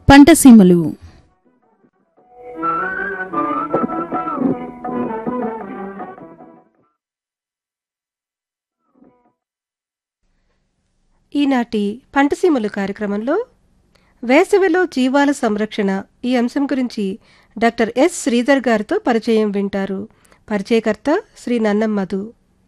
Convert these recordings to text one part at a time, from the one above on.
పంటసీమలు ఈనాటి పంటసీమలు కార్యక్రమంలో వేసవిలో జీవాల సంరక్షణ ఈ అంశం గురించి డాక్టర్ ఎస్ శ్రీధర్ గారితో పరిచయం వింటారు పరిచయకర్త శ్రీ నన్నం మధు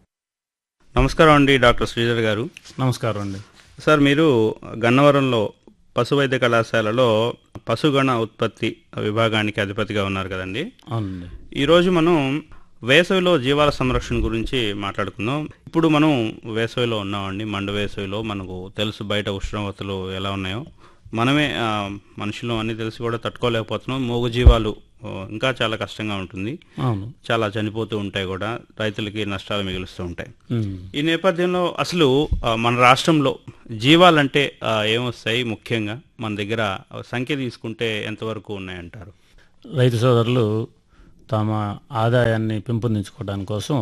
నమస్కారం అండి డాక్టర్ శ్రీధర్ గారు నమస్కారం అండి సార్ మీరు గన్నవరంలో పశు వైద్య కళాశాలలో పశుగణ ఉత్పత్తి విభాగానికి అధిపతిగా ఉన్నారు కదండి అవునండి ఈరోజు మనం వేసవిలో జీవాల సంరక్షణ గురించి మాట్లాడుకుందాం ఇప్పుడు మనం వేసవిలో ఉన్నామండి మండు వేసవిలో మనకు తెలుసు బయట ఉష్ణోగ్రతలు ఎలా ఉన్నాయో మనమే ఆ, మనుషులు అన్నీ తెలిసి కూడా తట్టుకోలేకపోతున్నాం మూగ జీవాలు ఆ, ఇంకా చాలా కష్టంగా ఉంటుంది అవును చాలా చనిపోతూ ఉంటాయి కూడా రైతులకి నష్టాలు మిగులుస్తూ ఉంటాయి ఉమ్. ఈ నేపథ్యంలో అసలు ఆ, మన రాష్ట్రంలో జీవాలంటే ఆ, ఏమొస్తాయి ముఖ్యంగా మన దగ్గర సంఖ్య తీసుకుంటే ఎంతవరకు ఉన్నాయంటారు రైతు సోదరులు తమ ఆదాయాన్ని పెంపొందించుకోవడానికి కోసం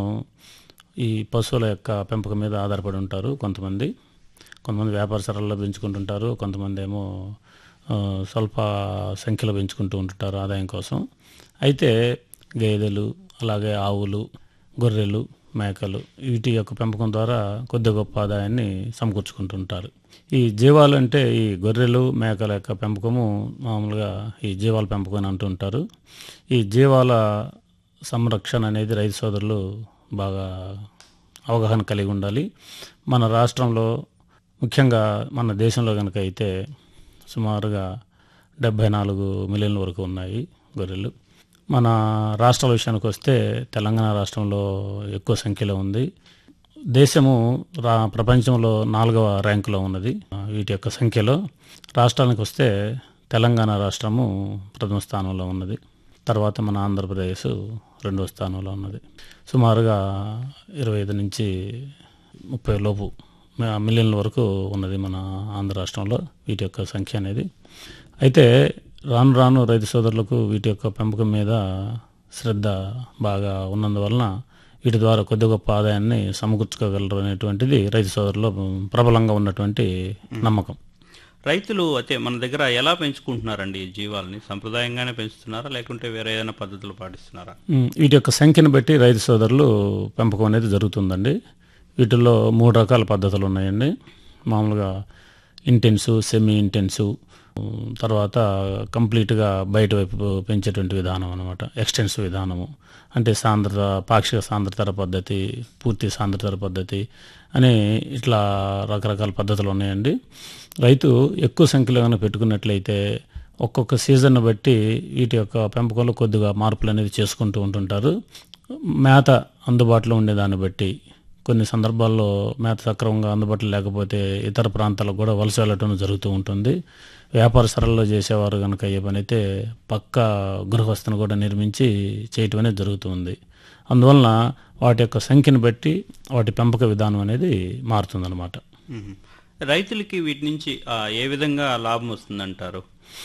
ఈ పశువుల యొక్క పెంపకం మీద ఆధారపడి ఉంటారు కొంతమంది కొంతమంది వ్యాపార సరళలో పెంచుకుంటుంటారు కొంతమంది ఏమో ఆ, స్వల్ప సంఖ్యలో పెంచుకుంటూ ఉంటుంటారు ఆదాయం కోసం అయితే గేదెలు అలాగే ఆవులు గొర్రెలు మేకలు వీటి యొక్క పెంపకం ద్వారా కొద్ది గొప్ప ఆదాయాన్ని సమకూర్చుకుంటుంటారు ఈ జీవాలు అంటే ఈ గొర్రెలు మేకల యొక్క పెంపకము మామూలుగా ఈ జీవాల పెంపకం అని అంటుంటారు ఈ జీవాల సంరక్షణ అనేది రైతు సోదరులు బాగా అవగాహన కలిగి ఉండాలి మన రాష్ట్రంలో ముఖ్యంగా మన దేశంలో కనుక అయితే సుమారుగా డెబ్భై నాలుగు మిలియన్ల వరకు ఉన్నాయి గొర్రెలు మన రాష్ట్రాల విషయానికి వస్తే తెలంగాణ రాష్ట్రంలో ఎక్కువ సంఖ్యలో ఉంది దేశము రా ప్రపంచంలో నాలుగవ ర్యాంకులో ఉన్నది ఆ, వీటి యొక్క సంఖ్యలో రాష్ట్రానికి వస్తే తెలంగాణ రాష్ట్రము ప్రథమ స్థానంలో ఉన్నది తర్వాత మన ఆంధ్రప్రదేశ్ రెండవ స్థానంలో ఉన్నది సుమారుగా ఇరవై ఐదు నుంచి ముప్పై లోపు మ- మిలియన్ల వరకు ఉన్నది మన ఆంధ్ర రాష్ట్రంలో వీటి యొక్క సంఖ్య అనేది అయితే రాను రాను రైతు సోదరులకు వీటి యొక్క పెంపకం మీద శ్రద్ధ బాగా ఉన్నందువలన వీటి ద్వారా కొద్ది గొప్ప ఆదాయాన్ని సమకూర్చుకోగలరు అనేటువంటిది రైతు సోదరులో ప్రబలంగా ఉన్నటువంటి నమ్మకం రైతులు అయితే మన దగ్గర ఎలా పెంచుకుంటున్నారండి ఈ జీవాలని సంప్రదాయంగానే పెంచుతున్నారా లేకుంటే వేరే ఏదైనా పద్ధతులు పాటిస్తున్నారా ఉమ్, వీటి యొక్క సంఖ్యను బట్టి రైతు సోదరులు పెంపకం అనేది జరుగుతుందండి వీటిల్లో మూడు రకాల పద్ధతులు ఉన్నాయండి మామూలుగా ఇంటెన్సు సెమీ ఇంటెన్సు ఉమ్, తర్వాత కంప్లీట్గా బయట వైపు పెంచేటువంటి విధానం అనమాట ఎక్స్టెన్సివ్ విధానము అంటే సాంద్రత పాక్షిక సాంద్రతర పద్ధతి పూర్తి సాంద్రతర పద్ధతి అని ఇట్లా రకరకాల పద్ధతులు ఉన్నాయండి రైతు ఎక్కువ సంఖ్యలో కనుక పెట్టుకున్నట్లయితే ఒక్కొక్క సీజన్ బట్టి వీటి యొక్క పెంపకంలో కొద్దిగా మార్పులు అనేది చేసుకుంటూ ఉంటుంటారు మేత అందుబాటులో ఉండేదాన్ని బట్టి కొన్ని సందర్భాల్లో మేత సక్రమంగా అందుబాటులో లేకపోతే ఇతర ప్రాంతాలకు కూడా వలస వెళ్ళటం జరుగుతూ ఉంటుంది వ్యాపార సరళలో చేసేవారు కనుక ఏ పని అయితే పక్క గృహస్థను కూడా నిర్మించి చేయటం అనేది జరుగుతుంది అందువలన వాటి యొక్క సంఖ్యను బట్టి వాటి పెంపక విధానం అనేది మారుతుందన్నమాట మ్మ్. రైతులకి వీటి నుంచి ఆ, ఏ విధంగా లాభం వస్తుందంటారు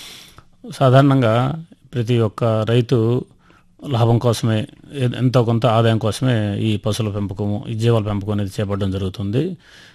సాధారణంగా ప్రతి ఒక్క రైతు లాభం కోసమే ఏ- ఎంతో కొంత ఆదాయం కోసమే ఈ పశువుల పెంపకము ఈ జీవాల పెంపకం అనేది చేపట్టడం జరుగుతుంది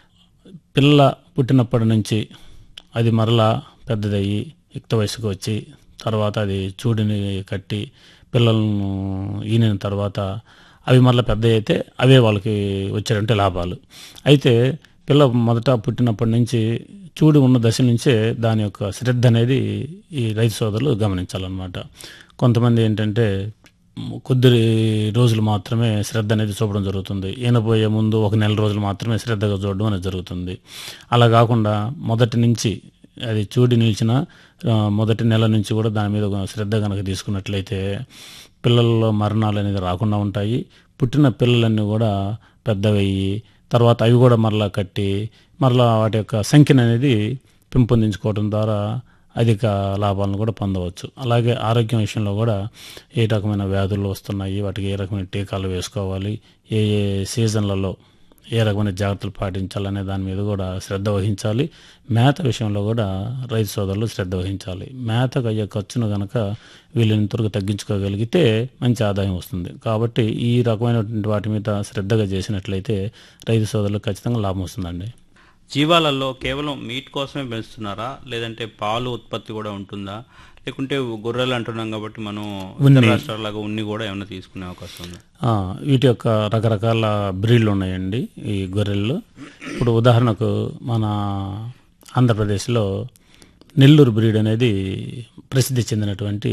పిల్ల పుట్టినప్పటి నుంచి అది మరలా పెద్దదయ్యి యుక్త వయసుకు వచ్చి తర్వాత అది చూడిని కట్టి పిల్లలను ఈనిన తర్వాత అవి మరలా పెద్ద అయితే అవే వాళ్ళకి వచ్చేటువంటి లాభాలు అయితే పిల్ల మొదట పుట్టినప్పటి నుంచి చూడు ఉన్న దశ నుంచే దాని యొక్క శ్రద్ధ అనేది ఈ రైతు సోదరులు గమనించాలన్నమాట కొంతమంది ఏంటంటే కొద్ది రోజులు మాత్రమే శ్రద్ధ అనేది చూపడం జరుగుతుంది ఈనపోయే ముందు ఒక నెల రోజులు మాత్రమే శ్రద్ధగా చూడడం అనేది జరుగుతుంది అలా కాకుండా మొదటి నుంచి అది చూడి నిలిచిన ఆ, మొదటి నెల నుంచి కూడా దాని మీద ఒక శ్రద్ధ కనుక తీసుకున్నట్లయితే పిల్లల్లో మరణాలు అనేది రాకుండా ఉంటాయి పుట్టిన పిల్లలన్నీ కూడా పెద్దవయ్యి తర్వాత అవి కూడా మరలా కట్టి మరలా వాటి యొక్క సంఖ్యను అనేది పెంపొందించుకోవడం ద్వారా అధిక లాభాలను కూడా పొందవచ్చు అలాగే ఆరోగ్యం విషయంలో కూడా ఏ రకమైన వ్యాధులు వస్తున్నాయి వాటికి ఏ రకమైన టీకాలు వేసుకోవాలి ఏ ఏ సీజన్లలో ఏ రకమైన జాగ్రత్తలు పాటించాలనే దాని మీద కూడా శ్రద్ధ వహించాలి మేత విషయంలో కూడా రైతు సోదరులు శ్రద్ధ వహించాలి మేతకు అయ్యే ఖర్చును కనుక వీళ్ళంతవరకు తగ్గించుకోగలిగితే మంచి ఆదాయం వస్తుంది కాబట్టి ఈ రకమైనటువంటి వాటి మీద శ్రద్ధగా చేసినట్లయితే రైతు సోదరులకు ఖచ్చితంగా లాభం వస్తుందండి జీవాలలో కేవలం మీట్ కోసమే పెంచుతున్నారా లేదంటే పాలు ఉత్పత్తి కూడా ఉంటుందా లేకుంటే గొర్రెలు అంటున్నాం కాబట్టి మనం ఇతర రాష్ట్రాలాగా ఉన్ని కూడా ఏమైనా తీసుకునే అవకాశం ఉందా ఆ, వీటి యొక్క రకరకాల బ్రీడ్లు ఉన్నాయండి ఈ గొర్రెల్లో ఇప్పుడు ఉదాహరణకు మన ఆంధ్రప్రదేశ్లో నెల్లూరు బ్రీడ్ అనేది ప్రసిద్ధి చెందినటువంటి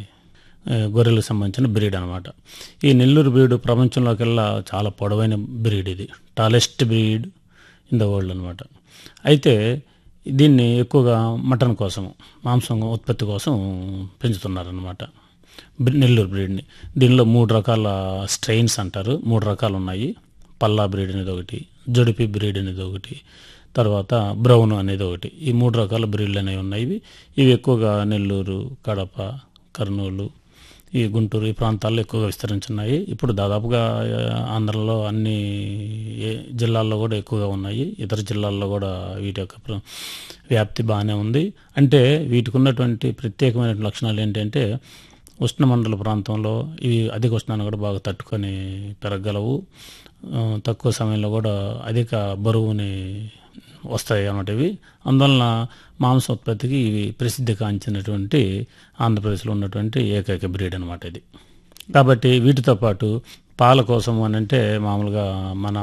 ఆ, గొర్రెలకు సంబంధించిన బ్రీడ్ అనమాట ఈ నెల్లూరు బ్రీడ్ ప్రపంచంలోకెల్లా చాలా పొడవైన బ్రీడ్ ఇది tallest breed in the world అనమాట అయితే దీన్ని ఎక్కువగా మటన్ కోసం మాంసం ఉత్పత్తి కోసం పెంచుతున్నారనమాట బ్రి- నెల్లూరు బ్రీడ్ని దీనిలో మూడు రకాల స్ట్రెయిన్స్ అంటారు మూడు రకాలు ఉన్నాయి పల్లా బ్రీడ్ అనేది ఒకటి జుడిపి బ్రీడ్ అనేది ఒకటి తర్వాత బ్రౌన్ అనేది ఒకటి ఈ మూడు రకాల బ్రీడ్లు అనేవి ఉన్నాయి ఇవి ఇవి ఎక్కువగా నెల్లూరు కడప కర్నూలు ఈ గుంటూరు ఈ ప్రాంతాల్లో ఎక్కువగా విస్తరించున్నాయి ఇప్పుడు దాదాపుగా ఆ, ఆంధ్రలో అన్ని ఏ- జిల్లాల్లో కూడా ఎక్కువగా ఉన్నాయి ఇతర జిల్లాల్లో కూడా వీటి యొక్క ప్ర- వ్యాప్తి బాగానే ఉంది అంటే వీటికి ఉన్నటువంటి ప్రత్యేకమైన లక్షణాలు ఏంటంటే ఉష్ణమండల ప్రాంతంలో ఇవి అధిక ఉష్ణాన్ని కూడా బాగా తట్టుకొని పెరగలవు ఆ, తక్కువ సమయంలో కూడా అధిక బరువుని వస్తాయి అన్నమాట ఇవి అందువలన మాంస ఉత్పత్తికి ఇవి ప్రసిద్ధి కాంచినటువంటి ఆంధ్రప్రదేశ్లో ఉన్నటువంటి ఏకైక బ్రీడ్ అనమాట ఇది కాబట్టి వీటితో పాటు పాల కోసం అని అంటే మామూలుగా మన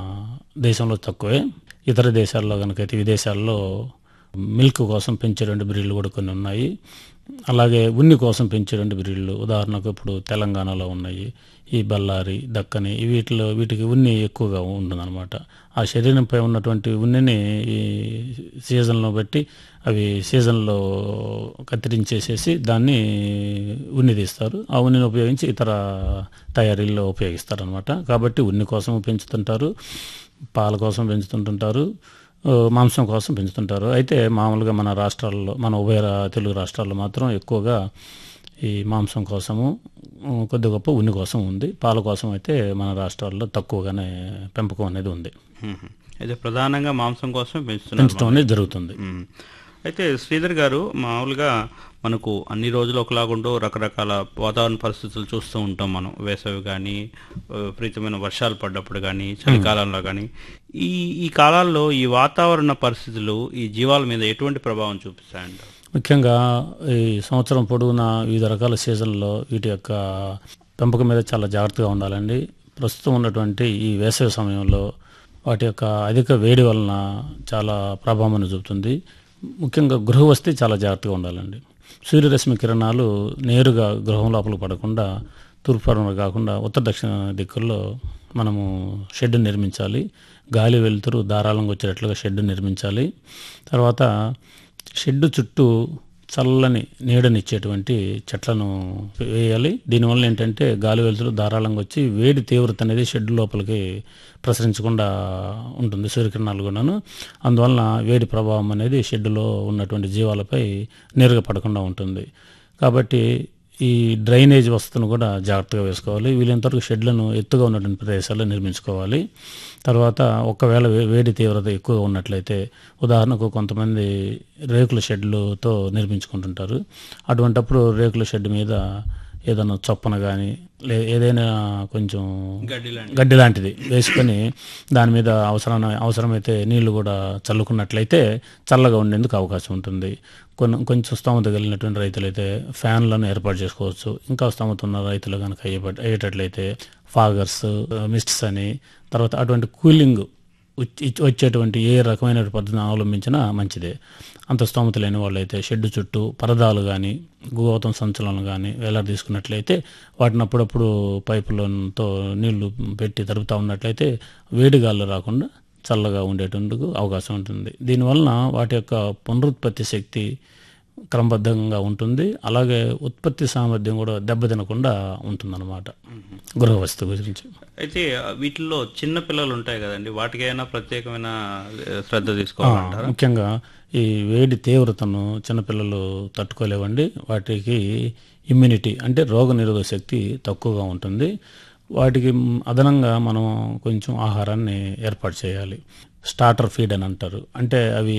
దేశంలో తక్కువే ఇతర దేశాల్లో కనుకైతే విదేశాల్లో మిల్క్ కోసం పెంచేటువంటి బ్రీడ్లు కూడా కొన్ని ఉన్నాయి అలాగే ఉన్ని కోసం పెంచేటువంటి బ్రీడ్లు ఉదాహరణకు ఇప్పుడు తెలంగాణలో ఉన్నాయి ఈ బళ్ళారి దక్కని ఈ వీటిలో వీటికి ఉన్ని ఎక్కువగా ఉంటుందన్నమాట ఆ శరీరంపై ఉన్నటువంటి ఉన్నిని ఈ సీజన్లో బట్టి అవి సీజన్లో కత్తిరించేసేసి దాన్ని ఉన్ని తీస్తారు ఆ ఉన్నిని ఉపయోగించి ఇతర తయారీల్లో ఉపయోగిస్తారు అనమాట కాబట్టి ఉన్ని కోసం పెంచుతుంటారు పాల కోసం పెంచుతుంటుంటారు ఆ, మాంసం కోసం పెంచుతుంటారు అయితే మామూలుగా మన రాష్ట్రాల్లో మన ఉభయ రా- తెలుగు రాష్ట్రాల్లో మాత్రం ఎక్కువగా ఈ మాంసం కోసము ఆ, కొద్ది గొప్ప ఉన్ని కోసం ఉంది పాల కోసం అయితే మన రాష్ట్రాల్లో తక్కువగానే పెంపకం అనేది ఉంది మ్మ్. అయితే ప్రధానంగా మాంసం కోసం పెంచుతున్నారు పెంచడం అనేది జరుగుతుంది మ్మ్. అయితే శ్రీధర్ గారు మామూలుగా మనకు అన్ని రోజులు ఒకలాగుంటూ రకరకాల వాతావరణ పరిస్థితులు చూస్తూ ఉంటాం మనం వేసవి కానీ విపరీతమైన వర్షాలు పడ్డప్పుడు కానీ చలికాలంలో కానీ ఈ ఈ కాలాల్లో ఈ వాతావరణ పరిస్థితులు ఈ జీవాల మీద ఎటువంటి ప్రభావం చూపిస్తాయంట ముఖ్యంగా ఈ సంవత్సరం పొడవునా వివిధ రకాల సీజన్లో వీటి యొక్క పెంపకం మీద చాలా జాగ్రత్తగా ఉండాలండి ప్రస్తుతం ఉన్నటువంటి ఈ వేసవి సమయంలో వాటి యొక్క అధిక వేడి వలన చాలా ప్రభావం చూపుతుంది ముఖ్యంగా గృహవస్తీ చాలా జాగ్రత్తగా ఉండాలండి సూర్యరశ్మి కిరణాలు నేరుగా గృహం లోపల పడకుండా తూర్పు పడమర కాకుండా ఉత్తర దక్షిణ దిక్కుల్లో మనము షెడ్ నిర్మించాలి గాలి వెలుతురు ధారాళంగా వచ్చేటట్లుగా షెడ్ నిర్మించాలి తర్వాత షెడ్ చుట్టూ చల్లని నీడనిచ్చేటువంటి చెట్లను వేయాలి దీనివల్ల ఏంటంటే గాలి వెలుతురు ధారాళంగా వచ్చి వేడి తీవ్రత అనేది షెడ్ లోపలికి ప్రసరించకుండా ఉంటుంది సూర్యకిరణాలు కూడాను అందువలన వేడి ప్రభావం అనేది షెడ్లో ఉన్నటువంటి జీవాలపై నేరుగా పడకుండా ఉంటుంది కాబట్టి ఈ డ్రైనేజ్ వసతును కూడా జాగ్రత్తగా వేసుకోవాలి వీలైనంతవరకు షెడ్లను ఎత్తుగా ఉన్నటువంటి ప్రదేశాల్లో నిర్మించుకోవాలి తర్వాత ఒకవేళ వే- వేడి తీవ్రత ఎక్కువగా ఉన్నట్లయితే ఉదాహరణకు కొంతమంది రేకుల షెడ్లతో నిర్మించుకుంటుంటారు అటువంటప్పుడు రేకుల షెడ్ మీద ఏదైనా చొప్పన కానీ లే ఏదైనా కొంచెం గడ్డి లాంటి గడ్డి లాంటిది వేసుకొని దాని మీద అవసరం అవసరమైతే నీళ్లు కూడా చల్లుకున్నట్లయితే చల్లగా ఉండేందుకు అవకాశం ఉంటుంది కొన్ని కొంచెం స్తోమత కలిగినటువంటి రైతులైతే ఫ్యాన్లను ఏర్పాటు చేసుకోవచ్చు ఇంకా స్తోమత ఉన్న రైతులు కనుక అయ్యేపట్ అయ్యేటట్లయితే ఫాగర్స్ మిస్ట్స్ అని తర్వాత అటువంటి కూలింగ్ వచ్చి- వచ్చేటువంటి ఏ రకమైన పద్ధతిని అవలంబించినా మంచిదే అంత స్తోమత లేని వాళ్ళైతే షెడ్ చుట్టూ పరదాలు కానీ గోతం సంచులను కానీ వేలాడ తీసుకున్నట్లయితే వాటిని అప్పుడప్పుడు పైపులతో నీళ్లు పెట్టి తడుపుతూ ఉన్నట్లయితే వేడి గాలు రాకుండా చల్లగా ఉండేటందుకు అవకాశం ఉంటుంది దీనివలన వాటి యొక్క పునరుత్పత్తి శక్తి క్రమబద్ధంగా ఉంటుంది అలాగే ఉత్పత్తి సామర్థ్యం కూడా దెబ్బతినకుండా ఉంటుందన్నమాట గృహ వస్తువు గురించి అయితే ఆ, వీటిల్లో చిన్న పిల్లలు ఉంటాయి కదండి వాటికైనా ప్రత్యేకమైన ఆ, శ్రద్ధ తీసుకోవాలంటారా ముఖ్యంగా ఈ వేడి తీవ్రతను చిన్నపిల్లలు తట్టుకోలేవండి వాటికి ఇమ్యూనిటీ అంటే రోగ నిరోధక శక్తి తక్కువగా ఉంటుంది వాటికి మ్, అదనంగా మనం కొంచెం ఆహారాన్ని ఏర్పాటు చేయాలి స్టార్టర్ ఫీడ్ అని అంటారు అంటే అవి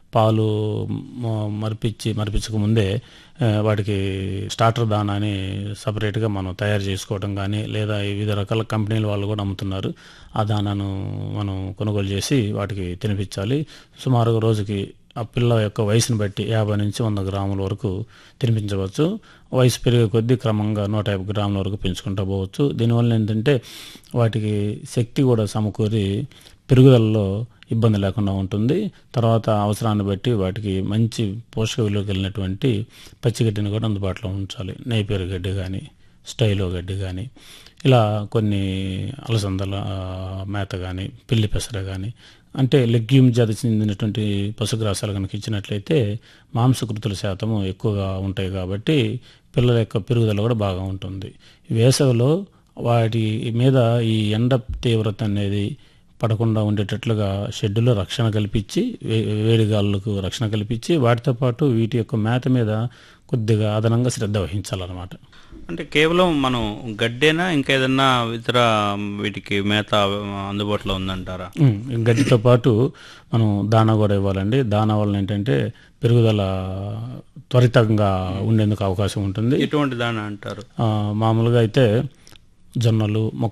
పాలు మ- మరిపించి మరిపించక ముందే ఆ, వాటికి స్టార్టర్ దానాని సపరేట్గా మనం తయారు చేసుకోవడం కానీ లేదా వివిధ రకాల కంపెనీల వాళ్ళు కూడా అమ్ముతున్నారు ఆ దానాను మనం కొనుగోలు చేసి వాటికి తినిపించాలి సుమారుగా రోజుకి ఆ పిల్ల యొక్క వయసును బట్టి యాభై నుంచి వంద గ్రాముల వరకు తినిపించవచ్చు వయసు పెరిగే కొద్దీ క్రమంగా నూట యాభై గ్రాముల వరకు పెంచుకుంటూ పోవచ్చు దీనివల్ల ఏంటంటే వాటికి శక్తి కూడా సమకూరి పెరుగుదలలో ఇబ్బంది లేకుండా ఉంటుంది తర్వాత అవసరాన్ని బట్టి వాటికి మంచి పోషక విలువ కలిగినటువంటి పచ్చిగడ్డిని కూడా అందుబాటులో ఉంచాలి నేపేరు గడ్డి కానీ స్టైలో గడ్డి కానీ ఇలా కొన్ని అలసందల ఆ, మేత కానీ పిల్లి పెసర కానీ అంటే లెగ్యూమ్ జాతి చెందినటువంటి పశుగ్రాసాలు కనుక ఇచ్చినట్లయితే మాంసకృతుల శాతము ఎక్కువగా ఉంటాయి కాబట్టి పిల్లల యొక్క పెరుగుదల కూడా బాగా ఉంటుంది వేసవిలో వాటి మీద ఈ ఎండ తీవ్రత అనేది పడకుండా ఉండేటట్లుగా షెడ్యూల్లో రక్షణ కల్పించి వే- వేడి గాలులకు రక్షణ కల్పించి వాటితో పాటు వీటి యొక్క మేత మీద కొద్దిగా అదనంగా శ్రద్ధ వహించాలన్నమాట అంటే కేవలం మనం గడ్డేనా ఇంకా ఏదన్నా ఇతర వీటికి మేత అందుబాటులో ఉందంటారా ఉమ్, గడ్డితో పాటు మనం దానా కూడా ఇవ్వాలండి దానా వలన ఏంటంటే పెరుగుదల త్వరితంగా ఉండేందుకు అవకాశం ఉంటుంది ఎటువంటి దాని అంటారు ఆ, మామూలుగా అయితే జొన్నలు మొక్క